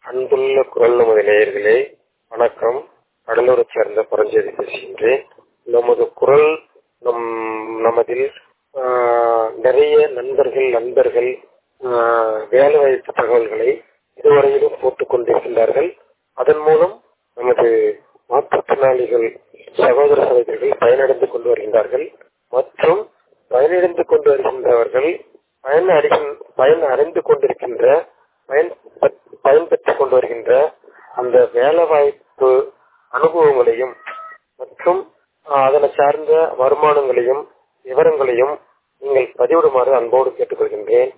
அன்புள்ள குரல் நமது நேயர்களே வணக்கம் கடலூரை சேர்ந்த பரஞ்சோதி பேசுகின்றேன் நமது குரல் நம் நமதில் ஆஹ், நிறைய நண்பர்கள் நண்பர்கள் ஆஹ், வேலைவாய்ப்பு தகவல்களை இதுவரையிலும் போட்டுக் கொண்டிருக்கின்றார்கள் அதன் மூலம் நமது மாற்றுத்திறனாளிகள் சகோதர சகோதரிகள் பயனடைந்து கொண்டு வருகின்றார்கள் மற்றும் பயனடைந்து கொண்டு வருகின்றவர்கள் பயன் அறிகின் பயன் அடைந்து கொண்டிருக்கின்ற பயன் பெற்- பயன்பெற்றுக் கொண்டு வருகின்ற அந்த வேலைவாய்ப்பு அனுபவங்களையும் மற்றும் ஆஹ், அதனை சார்ந்த வருமானங்களையும் விவரங்களையும் நீங்கள் பதிவிடுமாறு அன்போடு கேட்டுக்கொள்கின்றேன்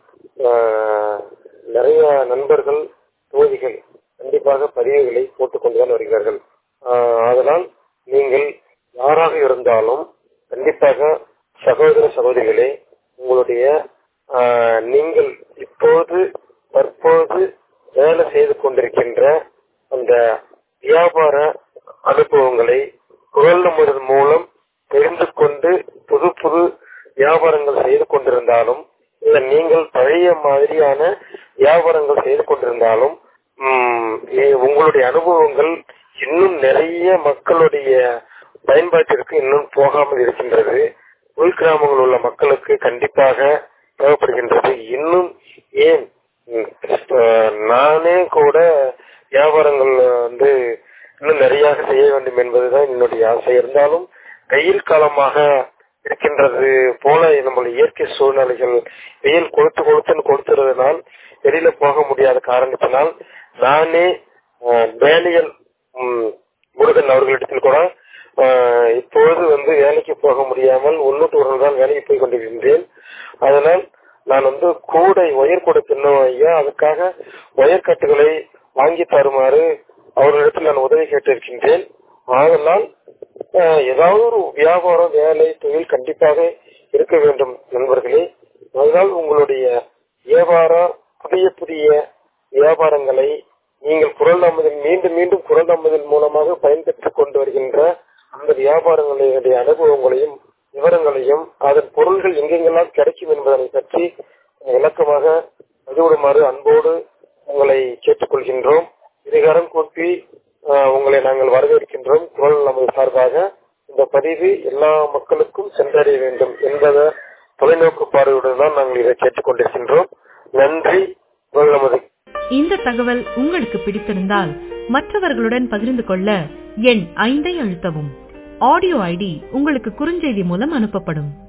ஆஹ், நிறைய நண்பர்கள் தோழிகள் கண்டிப்பாக பதிவுகளை போட்டுக் கொண்டுதான் வருகிறார்கள் ஆஹ், அதனால் நீங்கள் யாராக இருந்தாலும் கண்டிப்பாக சகோதர சகோதரிகளே உங்களுடைய ஆஹ், நீங்கள் இப்போது தற்போது வேலை செய்து கொண்டிருக்கின்ற அந்த வியாபார அனுபவங்களை குரல் நம்புதல் மூலம் தெரிந்து கொண்டு புது புது வியாபாரங்கள் செய்து கொண்டிருந்தாலும் இல்ல நீங்கள் பழைய மாதிரியான வியாபாரங்கள் செய்து கொண்டிருந்தாலும் உம், ஏ- உங்களுடைய அனுபவங்கள் இன்னும் நிறைய மக்களுடைய பயன்பாட்டிற்கு இன்னும் போகாமல் இருக்கின்றது உள் கிராமங்களில் உள்ள மக்களுக்கு கண்டிப்பாக தேவைப்படுகின்றது இன்னும் ஏன் ம், அஹ், நானே கூட வியாபாரங்கள் வந்து இன்னும் நிறைய செய்ய வேண்டும் என்பதுதான் என்னுடைய ஆசை இருந்தாலும் வெயில் காலமாக இருக்கின்றது போல நம்மளுடைய இயற்கை சூழ்நிலைகள் வெயில் கொளுத்து கொளுத்துன்னு கொடுத்துறதுனால் வெளியில போக முடியாத காரணத்தினால் நானே அஹ், டேனியல் ம், முருகன் அவர்களிடத்தில் கூட அஹ், இப்பொழுது வந்து வேலைக்கு போக முடியாமல் உள்ளூட்டு உறவு தான் வேலைக்கு போய் கொண்டிருக்கின்றேன் அதனால் நான் வந்து கூடை ஒயர் கூடை பின்னும் ஐயா அதுக்காக ஒயர் கட்டுகளை வாங்கி தருமாறு அவர்களிடத்தில் நான் உதவி கேட்டிருக்கின்றேன் ஆதலால் அஹ், ஏதாவது ஒரு வியாபாரம் வேலை தொழில் கண்டிப்பாக இருக்க வேண்டும் நண்பர்களே அதனால் உங்களுடைய வியாபாரம் புதிய புதிய வியாபாரங்களை நீங்கள் குரல் நம்பதில் மீண்டும் மீண்டும் குரல் நம்பதில் மூலமாக பயன்பெற்றுக் கொண்டு வருகின்ற அந்த வியாபாரங்களுடைய அனுபவங்களையும் விவரங்களையும் அதன் பொருள்கள் எங்கெங்கெல்லாம் கிடைக்கும் என்பதனை பற்றி விளக்கமாக பதிவிடுமாறு அன்போடு உங்களை கேட்டுக்கொள்கின்றோம் இதுகாரம் கூப்பி அஹ், உங்களை நாங்கள் வரவேற்கின்றோம் குரல் நமது சார்பாக இந்த பதிவு எல்லா மக்களுக்கும் சென்றடைய வேண்டும் என்பத தொலைநோக்கு பார்வையுடன் தான் நாங்கள் இதை கேட்டுக்கொண்டிருக்கின்றோம் நன்றி குரல் நமது இந்த தகவல் உங்களுக்கு பிடித்திருந்தால் மற்றவர்களுடன் பகிர்ந்து கொள்ள எண் ஐந்தை அழுத்தவும் ஆடியோ ஐடி உங்களுக்கு குறுஞ்செய்தி மூலம் அனுப்பப்படும்